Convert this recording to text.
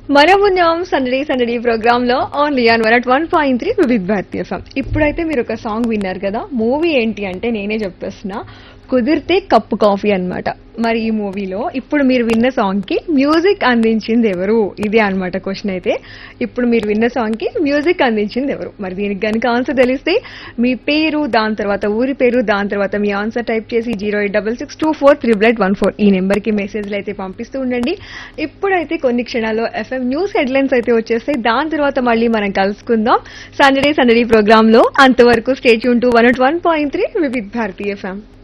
మనమున్నాం సందడి సందడి ప్రోగ్రామ్ లో only on one at one point three Vividh Bharatiya FM ఇప్పుడైతే మీరు ఒక సాంగ్ విన్నారు కదా మూవీ ఏంటి అంటే నేనే చెప్పేస్తున్నా కుదిరితే కప్పు కాఫీ అన్నమాట మరి ఈ మూవీలో ఇప్పుడు మీరు విన్న సాంగ్ కి మ్యూజిక్ అందించింది ఎవరు ఇదే అన్నమాట క్వశ్చన్ అయితే ఇప్పుడు మీరు విన్న సాంగ్ కి మ్యూజిక్ అందించింది ఎవరు మరి దీనికి కనుక ఆన్సర్ తెలిస్తే మీ పేరు దాని తర్వాత ఊరి పేరు దాని తర్వాత మీ ఆన్సర్ టైప్ చేసి zero eight double six two four triple eight one four ఈ నెంబర్ కి మెసేజ్లు అయితే పంపిస్తూ ఉండండి ఇప్పుడైతే కొన్ని క్షణాల్లో ఎఫ్ఎం న్యూస్ హెడ్లైన్స్ అయితే వచ్చేస్తాయి దాని తర్వాత మళ్ళీ మనం కలుసుకుందాం సండడే సండడే ప్రోగ్రామ్ లో అంతవరకు స్టేట్ యూన్ to one one point three Vividh Bharati FM